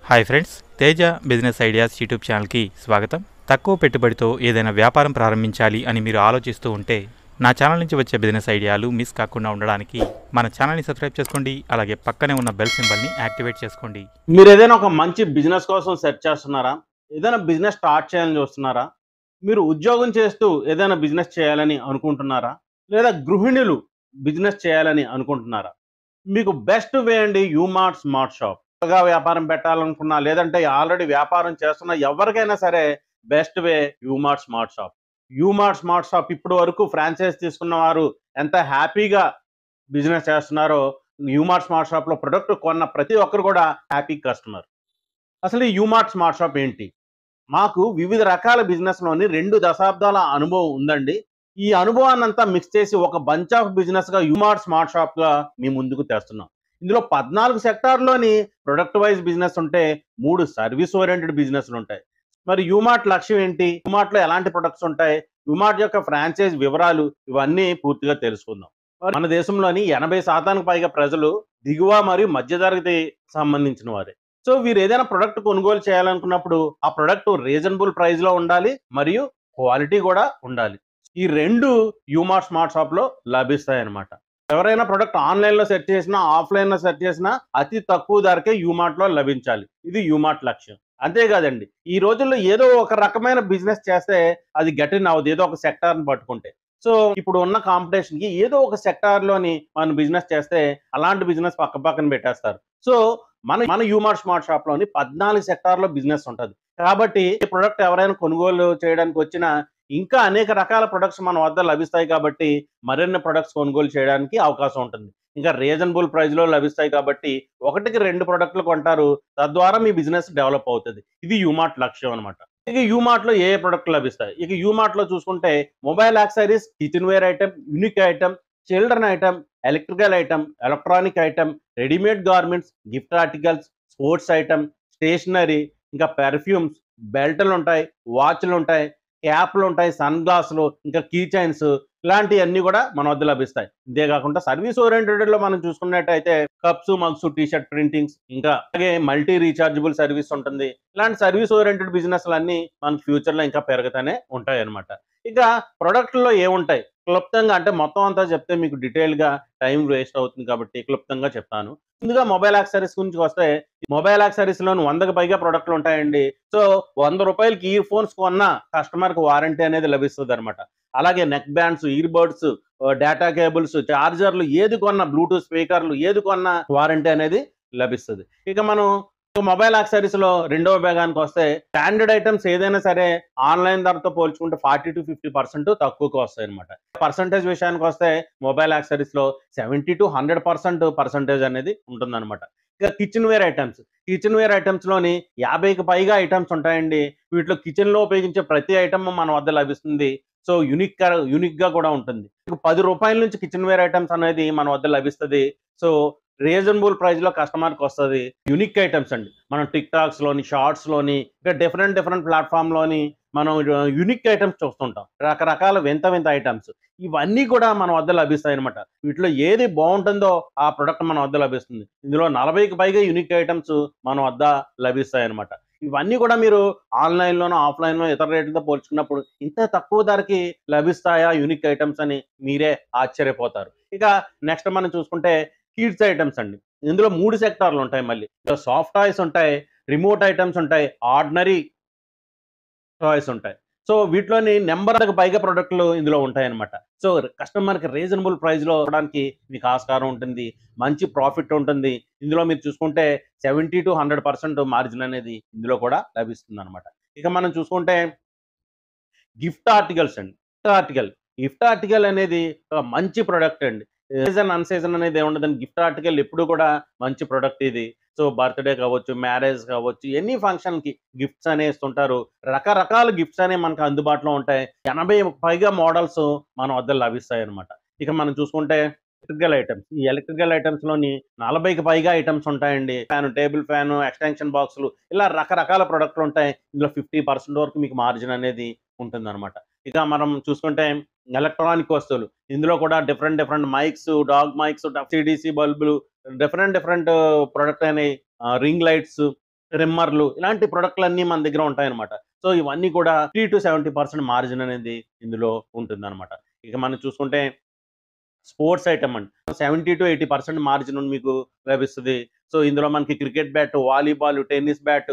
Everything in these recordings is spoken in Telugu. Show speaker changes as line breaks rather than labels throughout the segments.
hi friends Teja business ideas YouTube ఛానల్కి స్వాగతం తక్కువ పెట్టుబడితో ఏదైనా వ్యాపారం ప్రారంభించాలి అని మీరు ఆలోచిస్తూ ఉంటే నా ఛానల్ నుంచి వచ్చే బిజినెస్ ఐడియాలు మిస్ కాకుండా ఉండడానికి మన ఛానల్ని సబ్స్క్రైబ్ చేసుకోండి అలాగే పక్కనే ఉన్న బెల్ సింబల్ని యాక్టివేట్ చేసుకోండి
మీరు ఏదైనా ఒక మంచి బిజినెస్ కోసం సెర్చ్ చేస్తున్నారా ఏదైనా బిజినెస్ స్టార్ట్ చేయాలని చూస్తున్నారా మీరు ఉద్యోగం చేస్తూ ఏదైనా బిజినెస్ చేయాలని అనుకుంటున్నారా లేదా గృహిణులు బిజినెస్ చేయాలని అనుకుంటున్నారా మీకు బెస్ట్ వే అండి యూమార్ట్ స్మార్ట్ షాప్ కొత్తగా వ్యాపారం పెట్టాలనుకున్నా లేదంటే ఆల్రెడీ వ్యాపారం చేస్తున్న ఎవరికైనా సరే best way Umart smart shop Umart smart shop ఇప్పుడు వరకు ఫ్రాంచైజ్ తీసుకున్న వారు ఎంత హ్యాపీగా బిజినెస్ చేస్తున్నారో యూమార్ట్ స్మార్ట్ షాప్ లో ప్రొడక్ట్ కొన్న ప్రతి ఒక్కరు కూడా హ్యాపీ కస్టమర్ అసలు ఈ యూమార్ట్ స్మార్ట్ షాప్ ఏంటి మాకు వివిధ రకాల బిజినెస్ లోని రెండు దశాబ్దాల అనుభవం ఉందండి ఈ అనుభవాన్ని అంతా మిక్స్ చేసి ఒక బంచ్ ఆఫ్ బిజినెస్ గా యూమార్ట్ స్మార్ట్ షాప్ గా మీ ముందుకు తెస్తున్నాం ఇందులో పద్నాలుగు సెక్టార్లోని ప్రొడక్ట్ వైజ్ బిజినెస్ ఉంటే మూడు సర్వీస్ ఓరియంటెడ్ బిజినెస్లు ఉంటాయి మరి యూమార్ట్ లక్ష్యం ఏంటి యూమార్ట్ లో ఎలాంటి ప్రొడక్ట్స్ ఉంటాయి యూమార్ట్ యొక్క ఫ్రాంచైజ్ వివరాలు ఇవన్నీ పూర్తిగా తెలుసుకుందాం మరి మన దేశంలోని ఎనభై శాతానికి పైగా ప్రజలు దిగువ మరియు మధ్యతరగతి సంబంధించిన వారే సో వీరు ఏదైనా ప్రొడక్ట్ కొనుగోలు చేయాలనుకున్నప్పుడు ఆ ప్రొడక్ట్ రీజనబుల్ ప్రైస్ లో ఉండాలి మరియు క్వాలిటీ కూడా ఉండాలి ఈ రెండు యూమార్ట్ స్మార్ట్ షాప్ లో లభిస్తాయి అన్నమాట ఎవరైనా ప్రొడక్ట్ ఆన్లైన్ లో సెర్చ్ చేసినా ఆఫ్లైన్ లో సెర్చ్ చేసినా అతి తక్కువ ధరకే యూమార్ట్ లో లభించాలి ఇది యూమార్ట్ లక్ష్యం అంతేకాదండి ఈ రోజుల్లో ఏదో ఒక రకమైన బిజినెస్ చేస్తే అది గట్టిన అవ్వదు ఏదో ఒక సెక్టార్ని పట్టుకుంటే సో ఇప్పుడు ఉన్న కాంపిటీషన్ కి ఏదో ఒక సెక్టార్ లోని మనం బిజినెస్ చేస్తే అలాంటి బిజినెస్ పక్క పక్కన పెట్టేస్తారు సో మన మన యూమార్ట్ స్మార్ట్ షాప్ లోని పద్నాలుగు సెక్టార్ లో బిజినెస్ ఉంటుంది కాబట్టి ఈ ప్రొడక్ట్ ఎవరైనా కొనుగోలు చేయడానికి వచ్చినా ఇంకా అనేక రకాల ప్రొడక్ట్స్ మన వద్ద లభిస్తాయి కాబట్టి మరిన్ని ప్రొడక్ట్స్ కొనుగోలు చేయడానికి అవకాశం ఉంటుంది ఇంకా రీజనబుల్ ప్రైస్ లో లభిస్తాయి కాబట్టి ఒకటికి రెండు ప్రొడక్ట్లు కొంటారు తద్వారా మీ బిజినెస్ డెవలప్ అవుతుంది ఇది యూమార్ట్ లక్ష్యం అనమాట ఇక యూమార్ట్ లో ఏ ప్రొడక్ట్లు లభిస్తాయి ఇక యూమార్ట్ లో చూసుకుంటే mobile accessories kitchenware item unique item children item electrical item electronic item readymade garments gift articles sports item stationery ఇంకా పెర్ఫ్యూమ్స్ బెల్ట్లు ఉంటాయి వాచ్లు ఉంటాయి క్యాప్లు ఉంటాయి సన్ గ్లాసులు ఇంకా కీ చైన్స్ ఇలాంటివన్నీ కూడా మన వద్ద లభిస్తాయి ఇదే కాకుండా సర్వీస్ ఓరియంటెడ్ లో మనం చూసుకున్నట్టయితే cups mugs T shirt printings ఇంకా అలాగే మల్టీ రీఛార్జబుల్ సర్వీస్ ఉంటుంది ఇలాంటి సర్వీస్ ఓరియంటెడ్ బిజినెస్ అన్ని మన ఫ్యూచర్ లో ఇంకా పెరుగుతూనే ఉంటాయి అనమాట ఇక ప్రొడక్ట్లో ఏముంటాయి క్లుప్తంగా అంటే మొత్తం అంతా చెప్తే మీకు డీటెయిల్ గా టైం వేస్ట్ అవుతుంది కాబట్టి క్లుప్తంగా చెప్తాను ముందుగా మొబైల్ యాక్సరీస్ గురించి వస్తే మొబైల్ యాక్సరీస్ లోని వందకు పైగా ప్రొడక్ట్లు ఉంటాయండి సో వంద రూపాయలకి ఇయర్ ఫోన్స్ కొన్న కస్టమర్ కి వారంటీ అనేది లభిస్తుంది అనమాట అలాగే neckbands earbuds data cables చార్జర్లు ఏది కొన్న బ్లూటూత్ స్పీకర్లు ఏది కొన్న వారంటీ అనేది లభిస్తుంది ఇక మనం మొబైల్ యాక్సరీస్ లో రెండవ భాగానికి వస్తే స్టాండర్డ్ ఐటమ్స్ ఏదైనా సరే ఆన్లైన్ ధరతో పోల్చుకుంటే ఫార్టీ టు ఫిఫ్టీ పర్సెంట్ తక్కువకి వస్తాయి అనమాట పర్సంటేజ్ విషయానికి వస్తే మొబైల్ యాక్సరీస్ లో seventy to hundred percent percentage అనేది ఉంటుందన్నమాట ఇక kitchenware items kitchenware items లోని యాభైకి పైగా ఐటమ్స్ ఉంటాయండి వీటిలో కిచెన్ లో ఉపయోగించే ప్రతి ఐటమ్ మన వద్ద లభిస్తుంది సో యునిక్ యునిక్ గా కూడా ఉంటుంది పది రూపాయల నుంచి కిచెన్ వేర్ ఐటమ్స్ అనేది మన వద్ద లభిస్తుంది సో రీజనబుల్ ప్రైస్ లో కస్టమర్ కి వస్తుంది యునిక్ ఐటమ్స్ అండి మనం టిక్ టాక్స్ లోని షార్ట్స్ లోని ఇంకా డిఫరెంట్ డిఫరెంట్ ప్లాట్ఫామ్ లోని మనం యునిక్ ఐటమ్స్ చూస్తుంటాం రకరకాల వింత వింత ఐటమ్స్ ఇవన్నీ కూడా మన వద్ద లభిస్తాయి అనమాట వీటిలో ఏది బాగుంటుందో ఆ ప్రొడక్ట్ మన వద్ద లభిస్తుంది ఇందులో నలభైకి పైగా యునిక్ ఐటమ్స్ మన వద్ద లభిస్తాయి అనమాట ఇవన్నీ కూడా మీరు ఆన్లైన్ లోనో ఆఫ్లైన్ లో ఇతర రేట్లతో పోల్చుకున్నప్పుడు ఇంత తక్కువ ధరకి లభిస్తాయా యునిక్ ఐటమ్స్ అని మీరే ఆశ్చర్యపోతారు ఇక నెక్స్ట్ మనం చూసుకుంటే కిడ్స్ ఐటమ్స్ అండి ఇందులో మూడు సెక్టార్లు ఉంటాయి మళ్ళీ సాఫ్ట్ టాయ్స్ ఉంటాయి రిమోట్ ఐటమ్స్ ఉంటాయి ఆర్డినరీ టాయ్స్ ఉంటాయి సో వీటిలోని నెంబర్ పైగా ప్రొడక్ట్లు ఇందులో ఉంటాయి అనమాట సో కస్టమర్కి రీజనబుల్ ప్రైస్లో ఇవ్వడానికి మీకు ఆస్కారం ఉంటుంది మంచి ప్రాఫిట్ ఉంటుంది ఇందులో మీరు చూసుకుంటే seventy to hundred percent margin అనేది ఇందులో కూడా లభిస్తుంది అనమాట ఇక మనం చూసుకుంటే గిఫ్ట్ ఆర్టికల్స్ అండి గిఫ్ట్ ఆర్టికల్ గిఫ్ట్ ఆర్టికల్ అనేది ఒక మంచి ప్రొడక్ట్ అండి సీజన్ అన్ సీజన్ అనేది ఏముండదండి గిఫ్ట్ ఆర్టికల్ ఎప్పుడు కూడా మంచి ప్రొడక్ట్ ఇది సో బర్త్డే కావచ్చు మ్యారేజ్ కావచ్చు ఎన్ని ఫంక్షన్ కి గిఫ్ట్స్ అనే ఇస్తుంటారు రకరకాల గిఫ్ట్స్ అనేవి మనకు అందుబాటులో ఉంటాయి ఎనభై పైగా మోడల్స్ మన వద్ద లభిస్తాయి అనమాట ఇక మనం చూసుకుంటే ఎలక్ట్రికల్ ఐటమ్స్ ఈ ఎలక్ట్రికల్ ఐటమ్స్ లోని నలభైకి పైగా ఐటమ్స్ ఉంటాయండి ఫ్యాన్ టేబుల్ ఫ్యాన్ ఎక్స్టెన్షన్ బాక్సులు ఇలా రకరకాల ప్రొడక్ట్లు ఉంటాయి ఇందులో ఫిఫ్టీ పర్సెంట్ వరకు మీకు మార్జిన్ అనేది ఉంటుంది అనమాట ఇక మనం చూసుకుంటే ఎలక్ట్రానిక్ వస్తువులు ఇందులో కూడా different different mics dog mics CDC బల్బులు డిఫరెంట్ డిఫరెంట్ ప్రొడక్ట్ అయినాయి రింగ్ లైట్స్ రిమ్మర్లు ఇలాంటి ప్రొడక్ట్లు అన్నీ మన దగ్గర ఉంటాయన్నమాట సో ఇవన్నీ కూడా three to seventy percent margin అనేది ఇందులో ఉంటుందన్నమాట ఇక మనం చూసుకుంటే స్పోర్ట్స్ ఐటమ్ అండి seventy to eighty percent margin మీకు లభిస్తుంది సో ఇందులో మనకి cricket bat volleyball tennis bat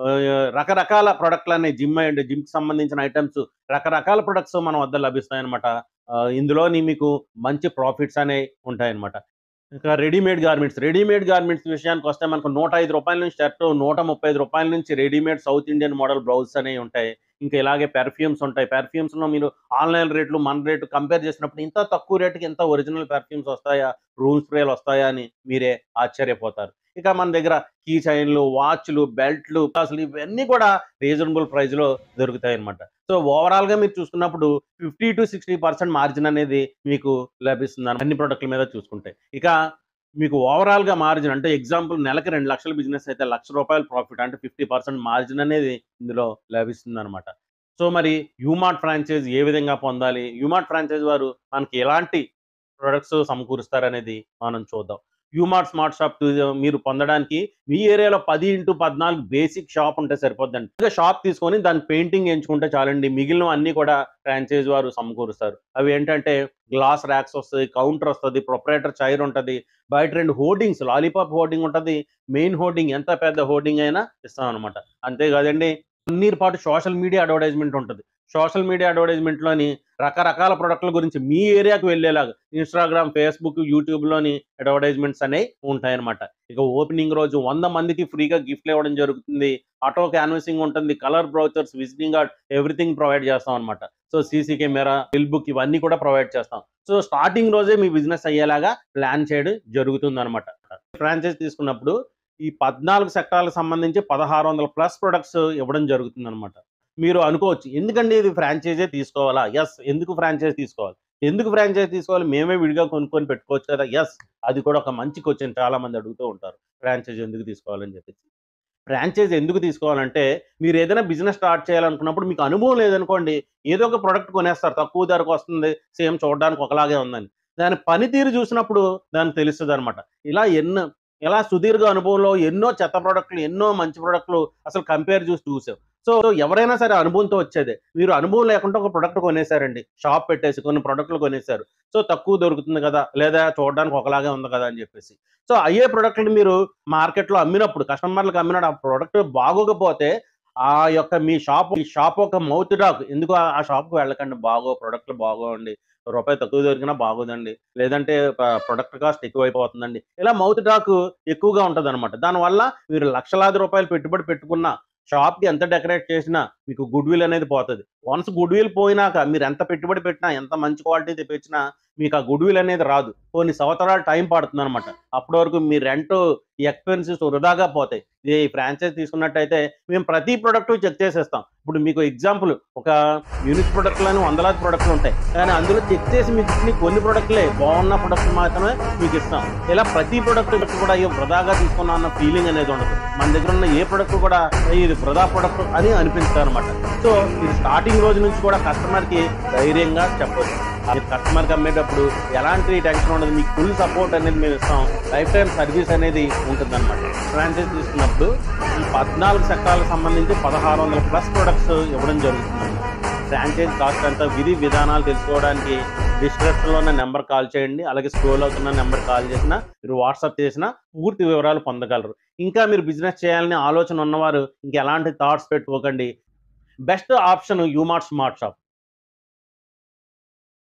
రకరకాల ప్రొడక్ట్లు అనేవి జిమ్ అండ్ జిమ్కి సంబంధించిన ఐటమ్స్ రకరకాల ప్రొడక్ట్స్ మన వద్ద లభిస్తాయన్నమాట ఆ, ఇందులోని మీకు మంచి ప్రాఫిట్స్ అనేవి ఉంటాయన్నమాట ఇంకా రెడీమేడ్ గార్మెంట్స్ రెడీమేడ్ గార్మెంట్స్ విషయానికి వస్తే మనకు నూట ఐదు రూపాయల నుంచి షర్ట్ నూట ముప్పై ఐదు రూపాయల నుంచి readymade south Indian model blouse అనేవి ఉంటాయి ఇంకా ఇలాగే పెర్ఫ్యూమ్స్ ఉంటాయి పెర్ఫ్యూమ్స్ లో మీరు ఆన్లైన్ రేట్లు మన రేటు కంపేర్ చేసినప్పుడు ఇంత తక్కువ రేటుకి ఎంత ఒరిజినల్ పెర్ఫ్యూమ్స్ వస్తాయా రూమ్ స్ప్రేలు వస్తాయా అని మీరే ఆశ్చర్యపోతారు ఇక మన దగ్గర కీ చైన్లు వాచ్లు బెల్ట్లు అసలు ఇవన్నీ కూడా రీజనబుల్ ప్రైస్ లో దొరుకుతాయి అనమాట సో ఓవరాల్ గా మీరు చూసుకున్నప్పుడు fifty to sixty percent margin అనేది మీకు లభిస్తుంది అన్ని ప్రొడక్ట్ల మీద చూసుకుంటే ఇక మీకు ఓవరాల్ గా మార్జిన్ అంటే ఎగ్జాంపుల్ నెలకి రెండు లక్షల బిజినెస్ అయితే లక్ష రూపాయల ప్రాఫిట్ అంటే ఫిఫ్టీ పర్సెంట్ మార్జిన్ అనేది ఇందులో లభిస్తుంది అనమాట సో మరి యూమార్ట్ ఫ్రాంచైజ్ ఏ విధంగా పొందాలి యూమార్ట్ ఫ్రాంచైజ్ వారు మనకి ఎలాంటి ప్రొడక్ట్స్ సమకూరుస్తారనేది మనం చూద్దాం యూమార్ట్ స్మార్ట్ షాప్ మీరు పొందడానికి మీ ఏరియాలో పది ఇంటూ పద్నాలుగు బేసిక్ షాప్ ఉంటే సరిపోద్దండి ఇంకా షాప్ తీసుకొని దాని పెయింటింగ్ ఎంచుకుంటే చాలండి మిగిలిన అన్ని కూడా ఫ్రాంచైజ్ వారు సమకూరుస్తారు అవి ఏంటంటే గ్లాస్ ర్యాక్స్ వస్తుంది కౌంటర్ వస్తుంది ప్రొపరేటర్ చైర్ ఉంటుంది బయట రెండు హోర్డింగ్స్ లాలీపాప్ హోర్డింగ్ ఉంటుంది మెయిన్ హోర్డింగ్ ఎంత పెద్ద హోర్డింగ్ అయినా ఇస్తాం అనమాట అంతేకాదండి అన్నిటి పాటు సోషల్ మీడియా అడ్వర్టైజ్మెంట్ ఉంటుంది సోషల్ మీడియా అడ్వర్టైజ్మెంట్ లోని రకరకాల ప్రొడక్ట్ల గురించి మీ ఏరియాకు వెళ్ళేలాగా ఇన్స్టాగ్రామ్ ఫేస్బుక్ యూట్యూబ్ లోని అడ్వర్టైజ్మెంట్స్ అనేవి ఉంటాయన్నమాట ఇక ఓపెనింగ్ రోజు వంద మందికి ఫ్రీగా గిఫ్ట్లు ఇవ్వడం జరుగుతుంది ఆటో క్యాన్వసింగ్ ఉంటుంది colour brochures visiting card everything provide చేస్తాం అనమాట so CC camera bill book ఇవన్నీ కూడా ప్రొవైడ్ చేస్తాం సో స్టార్టింగ్ రోజే మీ బిజినెస్ అయ్యేలాగా ప్లాన్ చేయడం జరుగుతుంది అనమాట ఫ్రాంచైజ్ తీసుకున్నప్పుడు ఈ పద్నాలుగు సెక్టార్లకు సంబంధించి పదహారు వందల ప్లస్ ప్రొడక్ట్స్ ఇవ్వడం జరుగుతుంది అనమాట మీరు అనుకోవచ్చు ఎందుకండి ఇది ఫ్రాంచైజే తీసుకోవాలా ఎస్ ఎందుకు ఫ్రాంచైజ్ తీసుకోవాలి ఎందుకు ఫ్రాంచైజ్ తీసుకోవాలి మేమే విడిగా కొనుక్కొని పెట్టుకోవచ్చు కదా ఎస్ అది కూడా ఒక మంచి క్వశ్చన్ చాలా మంది అడుగుతూ ఉంటారు ఫ్రాంచైజ్ ఎందుకు తీసుకోవాలని చెప్పేసి ఫ్రాంచైజ్ ఎందుకు తీసుకోవాలంటే మీరు ఏదైనా బిజినెస్ స్టార్ట్ చేయాలనుకున్నప్పుడు మీకు అనుభవం లేదనుకోండి ఏదో ఒక ప్రొడక్ట్ కొనేస్తారు తక్కువ ధరకు వస్తుంది సేమ్ చూడడానికి ఒకలాగే ఉందని దాని పనితీరు చూసినప్పుడు దానికి తెలుస్తుంది అనమాట ఇలా ఎన్నో ఇలా సుదీర్ఘ అనుభవంలో ఎన్నో చెత్త ప్రోడక్ట్లు ఎన్నో మంచి ప్రోడక్ట్లు అసలు కంపేర్ చూసి చూసాం సో ఎవరైనా సరే అనుభవంతో వచ్చేదే మీరు అనుభవం లేకుండా ఒక ప్రొడక్ట్ కొనేసారండి షాప్ పెట్టేసి కొన్ని ప్రొడక్ట్లు కొనేసారు సో తక్కువ దొరుకుతుంది కదా లేదా చూడడానికి ఒకలాగే ఉంది కదా అని చెప్పేసి సో అయ్యే ప్రొడక్ట్లు మీరు మార్కెట్లో అమ్మినప్పుడు కస్టమర్లకు అమ్మినప్పుడు ఆ ప్రొడక్ట్ బాగోకపోతే ఆ యొక్క మీ షాప్ ఈ షాప్ ఒక మౌత్ డాక్ ఎందుకు ఆ- ఆ షాప్కి వెళ్ళకండి బాగో ప్రొడక్ట్లు బాగోండి రూపాయి తక్కువ దొరికినా బాగోదండి లేదంటే ప్రొడక్ట్ కాస్ట్ ఎక్కువైపోతుందండి ఇలా మౌత్ టాక్ ఎక్కువగా ఉంటుంది అనమాట దానివల్ల మీరు లక్షలాది రూపాయలు పెట్టుబడి పెట్టుకున్న షాప్కి ఎంత డెకరేట్ చేసినా మీకు గుడ్ విల్ అనేది పోతుంది వన్స్ గుడ్ విల్ పోయినాక మీరు ఎంత పెట్టుబడి పెట్టినా ఎంత మంచి క్వాలిటీ తెప్పించినా మీకు ఆ గుడ్ విల్ అనేది రాదు కొన్ని సంవత్సరాలు టైం పడుతుంది అనమాట అప్పటి వరకు మీ రెంట్ ఎక్స్పెన్సెస్ వృధాగా పోతాయి ఇది ఫ్రాంచైజ్ తీసుకున్నట్టయితే మేము ప్రతి ప్రొడక్ట్ చెక్ చేసేస్తాం ఇప్పుడు మీకు ఎగ్జాంపుల్ ఒక యూనిట్ ప్రొడక్ట్లని వందలాది ప్రొడక్ట్లు ఉంటాయి కానీ అందులో చెక్ చేసి మీకు ఇచ్చిన కొన్ని ప్రొడక్ట్లే బాగున్న ప్రొడక్ట్ మాత్రమే మీకు ఇస్తాం ఇలా ప్రతి ప్రొడక్ట్ కూడా అయ్యో వృధాగా తీసుకున్నా అన్న ఫీలింగ్ అనేది ఉండదు మన దగ్గర ఉన్న ఏ ప్రొడక్ట్ కూడా "అయ్యో, ఇది వృధా ప్రొడక్ట్ అని అనిపిస్తుంది అనమాట సో ఇది స్టార్టింగ్ రోజు నుంచి కూడా కస్టమర్ కి ధైర్యంగా చెప్పొచ్చు అది కస్టమర్ కి అమ్మేటప్పుడు ఎలాంటి టెన్షన్ ఉండదు మీకు ఫుల్ సపోర్ట్ అనేది మేము ఇస్తాం లైఫ్ టైం సర్వీస్ అనేది ఉంటుంది అనమాట ఫ్రాంచైజ్ తీసుకున్నప్పుడు ఈ పద్నాలుగు సెక్టార్లకు సంబంధించి పదహారు వందల ప్లస్ ప్రొడక్ట్స్ ఇవ్వడం జరుగుతుంది ఫ్రాంచైజ్ కాస్ట్ అంతా విధి విధానాలు తెలుసుకోవడానికి డిస్క్రిప్షన్ లో ఉన్న నెంబర్ కాల్ చేయండి అలాగే స్క్రోల్ అవుతున్న నెంబర్ కాల్ చేసినా మీరు వాట్సాప్ చేసినా పూర్తి వివరాలు పొందగలరు ఇంకా మీరు బిజినెస్ చేయాలని ఆలోచన ఉన్నవారు ఇంకా ఎలాంటి థాట్స్ పెట్టుకోకండి best option Umart smart shop